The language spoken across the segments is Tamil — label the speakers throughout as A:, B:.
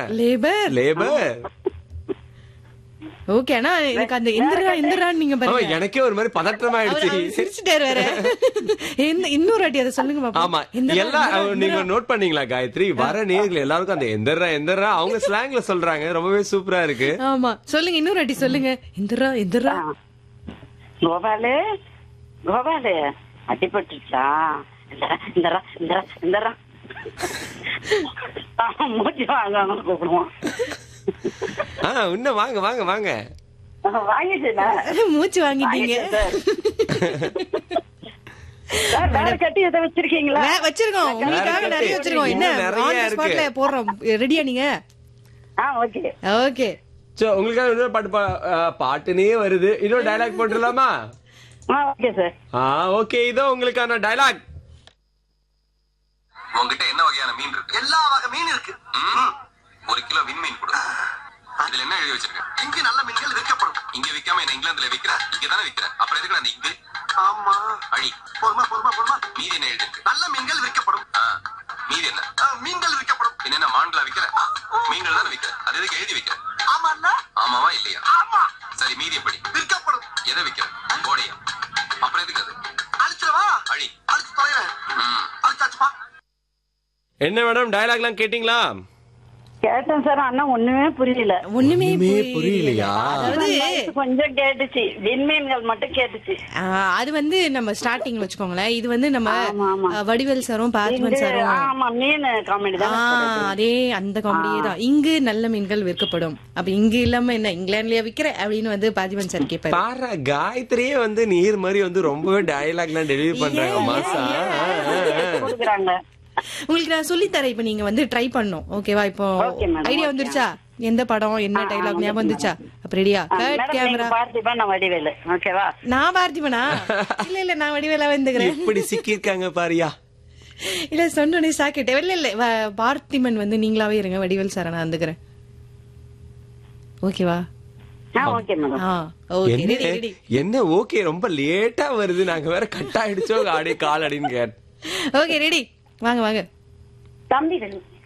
A: லேபர்
B: லேபர்
A: ஓகே ஆனா எனக்கு அந்த இந்திரா இந்திரான்னு நீங்க
B: ஆமா
A: பாருங்க
B: எனக்கே ஒரு மாதிரி பதற்றமாயிடுச்சு
A: அவர் சிரிச்சுட்டாரு வேற இந்த- இன்னொரு வாட்டி அதை சொல்லுங்க பாப்போம்.
B: ஆமா
A: இந்திரா,
B: எல்லா
A: இந்திரா,
B: நீங்க
A: இந்திரா.
B: நோட் பண்ணீங்களா காயத்ரி வர நேர்கள் எல்லாருக்கும் அந்த எந்தரா எந்தரா அவங்க ஸ்லாங்ல சொல்றாங்க ரொம்பவே சூப்பரா இருக்கு
A: ஆமா சொல்லுங்க இன்னொரு வாட்டி சொல்லுங்க இந்திரா இந்திரா
C: கோபாலு கோபாலு அடிபட்டுச்சா இந்தரா இந்தரா இந்தரா இந்தரா அவன் மூச்சு வாங்க கூப்பிடுவான்
B: ஆ இன்னும் வாங்க வாங்க வாங்க
C: வாங்கிச்சுல
A: மூச்சு வாங்கிட்டீங்க
C: வேற கட்டி எதை வச்சிருக்கீங்களா
A: வே- வச்சிருக்கோம் உங்களுக்காக
B: கட்டி.
A: நிறைய வச்சிருக்கோம் என்ன
B: இன்னும் நிறைய
A: ஆன் தி
B: இருக்கு.
A: ஸ்பாட்ல போடுறோம் ரெடியா நீங்க
C: ஆ ஓகே
A: ஓகே
B: சோ உங்களுக்காக இன்னொரு பாட்டு பா- ஆ, பாட்டுனே வருது இன்னொரு டயலாக் போட்டுடலாமா
C: ஆ ஓகே சார்
B: ஆ ஓகே இதோ உங்களுக்கான டயலாக்
D: உங்ககிட்ட என்ன வகையான மீன் இருக்கு எல்லா வகை மீன் இருக்கு ம்ம். ஒரு கிலோ விண்மீன் கொடு அதுல என்ன எழுதி வச்சிருக்க இங்கு நல்ல மீன்கள் விற்கப்படும் இங்க விக்காம என்ன இங்கிலாந்துல விக்கிற இங்க தானே விக்கிற அப்புறம் எதுக்கு அந்த இங்கு ஆமா அழி பொறுமா பொறுமா பொறுமா மீதி என்ன எழுதி இருக்கு நல்ல மீன்கள் விற்கப்படும் ஆ, மீதி என்ன ஆ, மீன்கள் விற்கப்படும் பின்ன என்ன மான்களா விக்கிற மீன்கள் தானே விக்கிற அது எதுக்கு எழுதி வைக்கிற ஆமா ஆமாவா இல்லையா ஆமா சரி மீதி எப்படி விற்கப்படும் எதை விக்கிற கோடையா அப்புறம் எதுக்கு அது அழிச்சிடவா அழி அழிச்சு தொலைறேன் அழிச்சாச்சுப்பா
B: என்ன மேடம் டயலாக்லாம் கேட்டீங்களா
C: கேட்டேன் சார் ஆனா ஒண்ணுமே புரியல
A: ஒண்ணுமே
B: ஒண்ணுமே
A: புரியல.
B: புரியலையா?
A: அதாவது
C: கொஞ்சம் கேட்டுச்சு விண்மீன்கள் மட்டும் கேட்டுச்சு
A: ஆ, அது வந்து நம்ம ஸ்டார்டிங் வச்சுக்கோங்களேன் இது வந்து நம்ம
C: ஆமா, ஆமா.
A: அ, வடிவேல் சாரும் பார்த்திபன்
C: இங்கு,
A: சாரும்
C: ஆமா மீன் காமெடி
A: ஆ,
C: தான்
A: அதே அந்த காமெடியே தான் இங்கு நல்ல மீன்கள் விற்கப்படும் அப்ப இங்கு இல்லாம என்ன இங்கிலாந்துலயா விக்கிற அப்படின்னு வந்து பார்த்திபன் சார் கேட்பாரு
B: பாரா காயத்ரியே வந்து நீர் மாதிரி வந்து ரொம்பவே டயலாக்லாம் டெலிவரி பண்றாங்க மாசா
C: கொடுக்குறாங்க
A: உங்களுக்கு நான் சொல்லி தரேன் இப்ப நீங்க வந்து ட்ரை பண்ணும் ஓகேவா இப்போ
C: Okay, madam,
A: ஐடியா
C: okay.
A: வந்துருச்சா எந்த படம் என்ன டைலாக் ஞாபகம் வந்துச்சா அப்ப ரெடியா கட்
C: மேடம் நீங்க
A: கேமரா
C: பார்த்திபா நான் வடிவேலு ஓகேவா
A: நான் பார்த்திபனா இல்ல இல்ல நான் வடிவேலா வந்துக்கிறேன்
B: எப்படி சிக்கியிருக்காங்க பாரியா
A: இல்ல சொன்னோடனே சாக்கிட்டேன் இல்ல இல்ல வ- பார்த்திபன் வந்து நீங்களாவே இருங்க வடிவேல் சார நான் வந்துக்கிறேன் ஓகேவா
C: ஆ ஓகே மேடம்
A: ஆ ஓகே
B: என்ன
A: ரெடி ரெடி
B: என்ன ஓகே ரொம்ப லேட்டா வருது நாங்க வேற கட் ஆயிடுச்சோ அப்படியே கால் அடின்னு கேட்
A: ஓகே ரெடி வாங்க வாங்க
C: தம்பி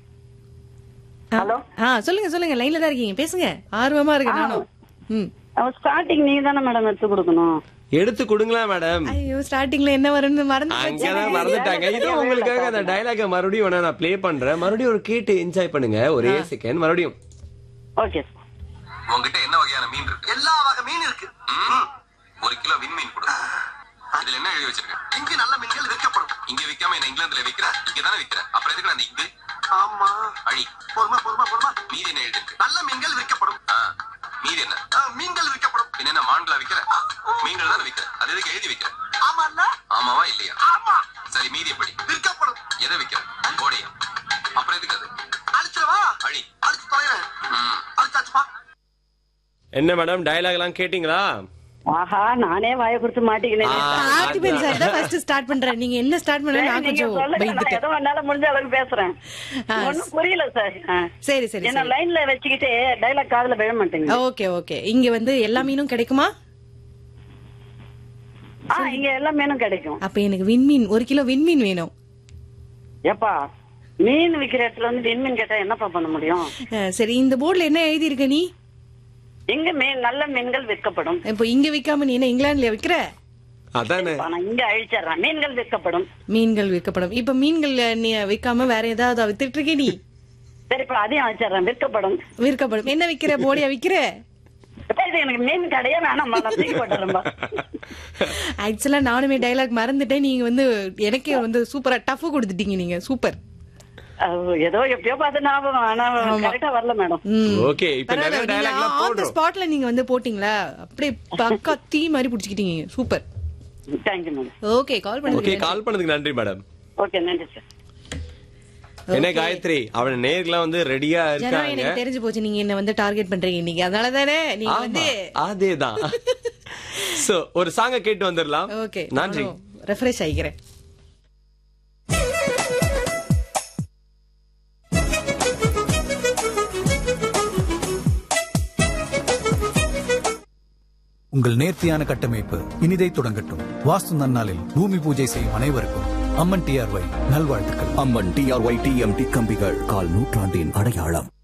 A: ஆ,
C: ஹலோ
A: ஆ சொல்லுங்க சொல்லுங்க லைன்ல தான் இருக்கீங்க பேசுங்க ஆர்வமா இருக்கு நானும் ம்
C: ஸ்டார்டிங் நீங்க தானே மேடம் எடுத்து கொடுக்கணும்
B: எடுத்து கொடுங்களா மேடம்
A: ஐயோ ஸ்டார்டிங்ல என்ன வரும்னு மறந்து போச்சு.
B: அங்கதான் மறந்துட்டாங்க இது உங்களுக்காக அந்த டயலாக மறுபடியும் வேணா நான் ப்ளே பண்றேன் மறுபடியும் ஒரு கேட்டு என்ஜாய் பண்ணுங்க ஒரே செகண்ட் மறுபடியும்
C: ஓகே
D: உங்ககிட்ட என்ன வகையான மீன் இருக்கு எல்லா வகை மீன் இருக்கு ம்ம். ஒரு கிலோ விண்மீன் கொடு அதுல என்ன எழுதி வச்சிருக்க இங்கு நல்ல மீன்கள் விற்கப்படும் இங்க விக்காம என்ன இங்கிலாந்துல விக்கிற இங்க தானே விக்கிற அப்புறம் எதுக்கு அந்த இங்கு ஆமா அழி பொறுமா பொறுமா பொறுமா மீதி என்ன எழுதி இருக்கு நல்ல மீன்கள் விற்கப்படும் ஆ, மீதி என்ன ஆ, மீன்கள் விற்கப்படும் பின்ன என்ன மான்களா விக்கிற மீன்கள் தானே விக்கிற அது எதுக்கு எழுதி வைக்கிற ஆமா ஆமாவா இல்லையா ஆமா சரி மீதி எப்படி விற்கப்படும் எதை விக்கிற கோடையா அப்புறம் எதுக்கு அது அழிச்சிடவா அழி அழிச்சு தொலைறேன் அழிச்சாச்சுப்பா
B: என்ன மேடம் டயலாக் எல்லாம் கேட்டீங்களா
C: ஆஹா நானே வாய கொடுத்து மாட்டிக்கினேன்
B: ஆ,
A: பார்த்திபன் சார் தான் ஃபர்ஸ்ட் ஸ்டார்ட் பண்றேன் நீங்க என்ன ஸ்டார்ட் பண்ணல நான்
C: நீங்க
A: கொஞ்சம்
C: சொல்லுங்க நான்
A: பயந்துட்டேன்
C: ஏதோ என்னால முடிஞ்ச அளவுக்கு பேசுறேன்
A: ஆ,
C: ஒண்ணும் புரியல சார் ஆ.
A: சரி சரி
C: என்ன
A: சரி
C: லைன்ல வச்சுக்கிட்டு டைலாக் காதுல விழ மாட்டேங்குது
A: ஓகே ஓகே இங்க வந்து எல்லா மீனும் கிடைக்குமா
C: ஆ இங்க எல்லா மீனும் கிடைக்கும்
A: அப்ப எனக்கு விண்மீன் ஒரு கிலோ விண்மீன் வேணும்
C: ஏப்பா மீன் விக்கிற இடத்துல வந்து விண்மீன் கேட்டா என்னப்பா பண்ண முடியும்
A: அஹ், சரி இந்த போர்டுல என்ன எழுதி இருக்க நீ
C: இங்க மீன் நல்ல மீன்கள் விற்கப்படும்
A: இப்போ இங்க விக்காம நீ என்ன இங்கிலாந்துல விக்கிற
B: அதானே
C: இப்ப நான் இங்க அழிச்சிடுறேன் மீன்கள் விற்கப்படும்
A: மீன்கள் விற்கப்படும் இப்ப மீன்கள் நீ விக்காம வேற ஏதாவது வித்துட்டு இருக்க நீ
C: சரிப்பா அதையும் அழிச்சிடுறேன் விற்கப்படும்
A: விற்கப்படும் என்ன விக்கிற போடியா விக்கிற
C: இப்ப இது எனக்கு மீன் கடையே வேணாம் நான் தூக்கி போட்டுறேன்பா
A: ஆக்சுவலா நானுமே டைலாக் மறந்துட்டேன் நீங்க வந்து எனக்கே வந்து சூப்பரா டஃப் கொடுத்துட்டீங்க நீங்க சூப்பர்
C: அது ஏதோ எப்பயோ பார்த்து ஞாபகம் ஆனா கரெக்டா வரல மேடம்
B: ஓகே இப்ப நிறைய டயலாக்லாம்
A: ஆன் த
B: போடுறோம்
A: ஸ்பாட்ல நீங்க வந்து போட்டீங்களா அப்படியே பக்கா தீ மாதிரி புடிச்சுக்கிட்டீங்க super
C: thank you madam
A: okay call
B: okay
A: பண்ணுங்க
B: கால் பண்ணதுக்கு நன்றி மேடம்
C: ஓகே நன்றி சார்
B: என்ன காயத்ரி அவன நேர்லாம் வந்து ரெடியா
A: ஜனம்
B: இருக்காங்க
A: எனக்கு தெரிஞ்சு போச்சு நீங்க என்ன வந்து டார்கெட் பண்றீங்க இன்னைக்கு அதனால தானே நீங்க வந்து
B: ஆமா, அதேதான் சோ ஒரு சாங்க கேட்டு வந்துடலாம்
A: ஓகே
B: நன்றி
A: ரெஃப்ரெஷ் ஆகிக்கிறேன்
E: உங்கள் நேர்த்தியான கட்டமைப்பு இனிதை தொடங்கட்டும் வாஸ்து நன்னாளில் பூமி பூஜை செய்யும் அனைவருக்கும் அம்மன் டிஆர்ஒய் நல்வாழ்த்துக்கள்
F: அம்மன் டிஆர்ஒய் டிஎம்டி கம்பிகள் கால் நூற்றாண்டின் அடையாளம்